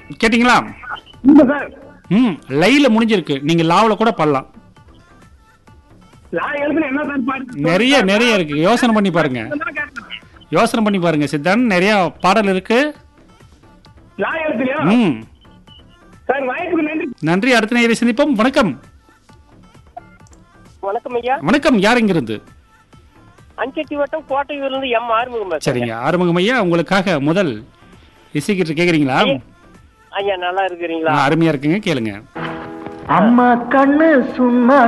கேட்டிங்களா இல்ல சார் ம் லைல முடிஞ்சிருக்கு நீங்க லாவுல கூட பாடலாம் லா எழுத்துல என்ன சார் பாடு நிறைய நிறைய இருக்கு யோசனை பண்ணி பாருங்க அதான் கேட்டேன். யோசனை பண்ணி பாருங்க சித்தன் நிறைய பாடல் இருக்கு லா எழுத்துலயா ம் சார் வாய்ப்புக்கு நன்றி நன்றி அடுத்த நேரை சந்திப்போம் வணக்கம் வணக்கம் ஐயா வணக்கம் யார் இங்கிருந்து அஞ்சட்டி வட்டம் கோட்டையூர்லேருந்து எம் ஆறுமுகம் பேசுறேன். சரிங்க ஆறுமுகம் ஐயா உங்களுக்காக முதல் இசைக்கிட்டு கேக்குறீங்களா ஐயா நல்லா இருக்கிறீங்களா ஆ, அருமையா இருக்குங்க கேளுங்க அம்மா கண்ணு சும்மா